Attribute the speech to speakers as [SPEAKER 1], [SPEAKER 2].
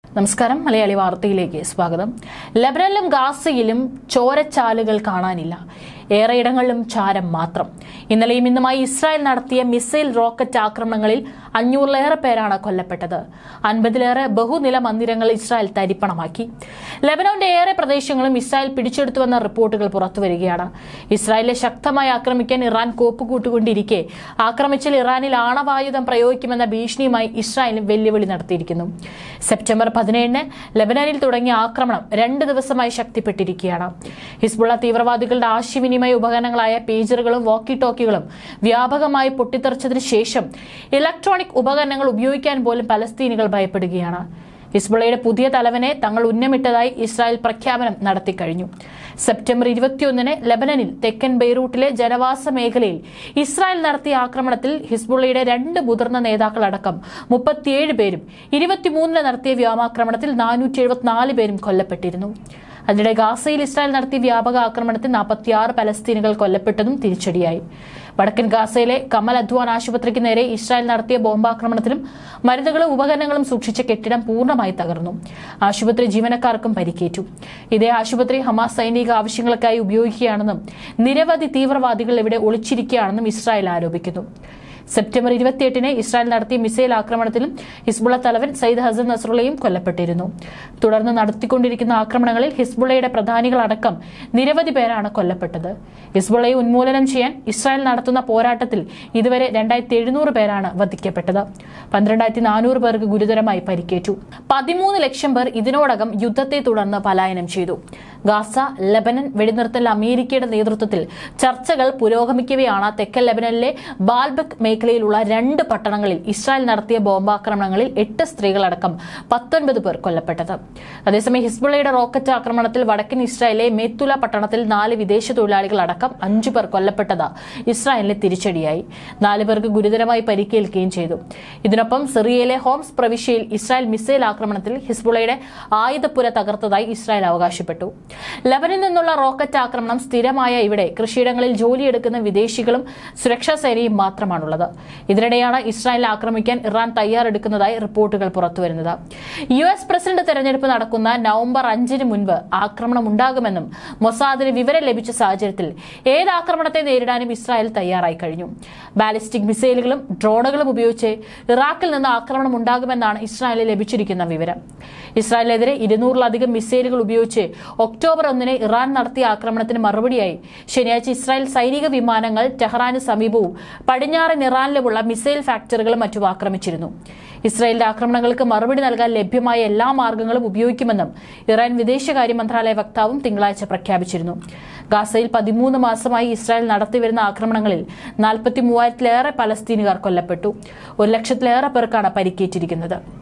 [SPEAKER 1] നമസ്കാരം മലയാളി വാർത്തയിലേക്ക് സ്വാഗതം ലബനനിലും ഗാസയിലും ചോരച്ചാലുകൾ കാണാനില്ല ഏറെയിടങ്ങളിലും ചാരം മാത്രം ഇന്നലെയും ഇന്നുമായി ഇസ്രായേൽ നടത്തിയ മിസൈൽ റോക്കറ്റ് ആക്രമണങ്ങളിൽ അഞ്ഞൂറിലേറെ പേരാണ് കൊല്ലപ്പെട്ടത് അൻപതിലേറെ ബഹുനില മന്ദിരങ്ങൾ ഇസ്രായേൽ തരിപ്പണമാക്കി ലബനോന്റെ ഏറെ പ്രദേശങ്ങളും ഇസ്രായേൽ പിടിച്ചെടുത്തുവെന്ന റിപ്പോർട്ടുകൾ പുറത്തുവരികയാണ് ഇസ്രായേലിനെ ശക്തമായി ആക്രമിക്കാൻ ഇറാൻ കോപ്പുകൂട്ടുകൊണ്ടിരിക്കെ ആക്രമിച്ചാൽ ഇറാനിൽ ആണവായുധം പ്രയോഗിക്കുമെന്ന ഭീഷണിയുമായി ഇസ്രായേലും വെല്ലുവിളി നടത്തിയിരിക്കുന്നു സെപ്റ്റംബർ പതിനേഴിന് ലബനാനിൽ തുടങ്ങിയ ആക്രമണം രണ്ട് ദിവസമായി ശക്തിപ്പെട്ടിരിക്കുകയാണ് ഹിസ്ബുള്ള തീവ്രവാദികളുടെ ആശയവിനിമയ ഉപകരണങ്ങളായ പേജറുകളും വോക്കി ടോക്കികളും വ്യാപകമായി പൊട്ടിത്തെറിച്ചതിനു ശേഷം ഇലക്ട്രോണിക് ഉപകരണങ്ങൾ ഉപയോഗിക്കാൻ പോലും പലസ്തീനികൾ ഭയപ്പെടുകയാണ് ഹിസ്ബുള്ളയുടെ പുതിയ തലവനെ തങ്ങൾ ഉന്നമിട്ടതായി ഇസ്രായേൽ പ്രഖ്യാപനം നടത്തിക്കഴിഞ്ഞു സെപ്റ്റംബർ ഇരുപത്തിയൊന്നിന് ലബനനിൽ തെക്കൻ ബെയ്റൂട്ടിലെ ജനവാസ മേഖലയിൽ ഇസ്രായേൽ നടത്തിയ ആക്രമണത്തിൽ ഹിസ്ബുള്ളയുടെ രണ്ട് മുതിർന്ന നേതാക്കളടക്കം മുപ്പത്തിയേഴ് പേരും ഇരുപത്തിമൂന്നിന് നടത്തിയ വ്യോമാക്രമണത്തിൽ നാനൂറ്റി എഴുപത്തിനാല് പേരും കൊല്ലപ്പെട്ടിരുന്നു അതിനിടെ ഗാസയിൽ ഇസ്രായേൽ നടത്തിയ വ്യാപക ആക്രമണത്തിൽ നാൽപ്പത്തിയാറ് പലസ്തീനുകൾ കൊല്ലപ്പെട്ടതും തിരിച്ചടിയായി വടക്കൻ ഗാസയിലെ കമൽ അദ്വാൻ ആശുപത്രിക്ക് നേരെ ഇസ്രായേൽ നടത്തിയ ബോംബാക്രമണത്തിലും മരുന്നുകളും ഉപകരണങ്ങളും സൂക്ഷിച്ച കെട്ടിടം പൂർണ്ണമായി തകർന്നു ആശുപത്രി ജീവനക്കാർക്കും പരിക്കേറ്റു ഇതേ ആശുപത്രി ഹമാസ് സൈനിക ആവശ്യങ്ങൾക്കായി ഉപയോഗിക്കുകയാണെന്നും നിരവധി തീവ്രവാദികൾ ഇവിടെ ഒളിച്ചിരിക്കുകയാണെന്നും ഇസ്രായേൽ ആരോപിക്കുന്നു സെപ്റ്റംബർ ഇരുപത്തിയെട്ടിന് ഇസ്രായേൽ നടത്തിയ മിസൈൽ ആക്രമണത്തിലും ഹിസ്ബുള്ള തലവൻ സയ്യിദ് ഹസൻ നസ്രുള്ളയും കൊല്ലപ്പെട്ടിരുന്നു തുടർന്ന് നടത്തിക്കൊണ്ടിരിക്കുന്ന ആക്രമണങ്ങളിൽ ഹിസ്ബുള്ളയുടെ പ്രധാനികളടക്കം നിരവധി പേരാണ് കൊല്ലപ്പെട്ടത് ഹിസ്ബുള്ളയെ ഉന്മൂലനം ചെയ്യാൻ ഇസ്രായേൽ നടത്തുന്ന പോരാട്ടത്തിൽ ഇതുവരെ രണ്ടായിരത്തി എഴുന്നൂറ് പേരാണ് വധിക്കപ്പെട്ടത് പന്ത്രണ്ടായിരത്തി നാനൂറ് പേർക്ക് ഗുരുതരമായി പരിക്കേറ്റു പതിമൂന്ന് ലക്ഷം പേർ ഇതിനോടകം യുദ്ധത്തെ തുടർന്ന് പലായനം ചെയ്തു ഗാസ ലബനൻ വെടിനിർത്തൽ അമേരിക്കയുടെ നേതൃത്വത്തിൽ ചർച്ചകൾ പുരോഗമിക്കവെയാണ് തെക്കൻ ലബനനിലെ ബാൽബക് മേഖലയിലുള്ള രണ്ട് പട്ടണങ്ങളിൽ ഇസ്രായേൽ നടത്തിയ ബോംബാക്രമണങ്ങളിൽ എട്ട് സ്ത്രീകളടക്കം പത്തൊൻപത് പേർ കൊല്ലപ്പെട്ടത് അതേസമയം ഹിസ്ബുള്ളയുടെ റോക്കറ്റ് ആക്രമണത്തിൽ വടക്കൻ ഇസ്രായേലിലെ മെത്തുല പട്ടണത്തിൽ നാല് വിദേശ തൊഴിലാളികൾ അടക്കം അഞ്ചു പേർ കൊല്ലപ്പെട്ടത് ഇസ്രായേലിന് തിരിച്ചടിയായി നാല് പേർക്ക് ഗുരുതരമായി പരിക്കേൽക്കുകയും ചെയ്തു ഇതിനൊപ്പം സിറിയയിലെ ഹോംസ് പ്രവിശ്യയിൽ ഇസ്രായേൽ മിസൈൽ ആക്രമണത്തിൽ ഹിസ്ബുള്ളയുടെ ആയുധപ്പുര തകർത്തതായി ഇസ്രായേൽ അവകാശപ്പെട്ടു ലബനിൽ നിന്നുള്ള റോക്കറ്റ് ആക്രമണം സ്ഥിരമായ ഇവിടെ കൃഷിയിടങ്ങളിൽ ജോലിയെടുക്കുന്ന വിദേശികളും സുരക്ഷാ സേനയും മാത്രമാണുള്ളത് ഇതിനിടെയാണ് ഇസ്രായേൽ ആക്രമിക്കാൻ ഇറാൻ തയ്യാറെടുക്കുന്നതായി റിപ്പോർട്ടുകൾ പുറത്തുവരുന്നത് യു എസ് പ്രസിഡന്റ് തെരഞ്ഞെടുപ്പ് നടക്കുന്ന നവംബർ അഞ്ചിന് മുൻപ് ആക്രമണം ഉണ്ടാകുമെന്നും മൊസാദിന് വിവരം ലഭിച്ച സാഹചര്യത്തിൽ ഏത് ആക്രമണത്തെ നേരിടാനും ഇസ്രായേൽ തയ്യാറായി കഴിഞ്ഞു ബാലിസ്റ്റിക് മിസൈലുകളും ഡ്രോണുകളും ഉപയോഗിച്ച് ഇറാഖിൽ നിന്ന് ആക്രമണം ഉണ്ടാകുമെന്നാണ് ഇസ്രായേലിന് ലഭിച്ചിരിക്കുന്ന വിവരം ഇസ്രായേലിനെതിരെ ഇരുന്നൂറിലധികം മിസൈലുകൾ ഉപയോഗിച്ച് ഒക്ടോബർ ഒന്നിന് ഇറാൻ നടത്തിയ ആക്രമണത്തിന് മറുപടിയായി ശനിയാഴ്ച ഇസ്രായേൽ സൈനിക വിമാനങ്ങൾ ടെഹ്റാന് സമീപവും പടിഞ്ഞാറൻ ഇറാനിലുമുള്ള മിസൈൽ ഫാക്ടറികളും മറ്റും ആക്രമിച്ചിരുന്നു ഇസ്രായേലിന്റെ ആക്രമണങ്ങൾക്ക് മറുപടി നൽകാൻ ലഭ്യമായ എല്ലാ മാർഗങ്ങളും ഉപയോഗിക്കുമെന്നും ഇറാൻ വിദേശകാര്യ മന്ത്രാലയ വക്താവും തിങ്കളാഴ്ച പ്രഖ്യാപിച്ചിരുന്നു ഗാസയിൽ പതിമൂന്ന് മാസമായി ഇസ്രായേൽ നടത്തിവരുന്ന ആക്രമണങ്ങളിൽ നാൽപ്പത്തി മൂവായിരത്തിലേറെ പലസ്തീനുകാർ കൊല്ലപ്പെട്ടു ഒരു ലക്ഷത്തിലേറെ പേർക്കാണ് പരിക്കേറ്റിരിക്കുന്നത്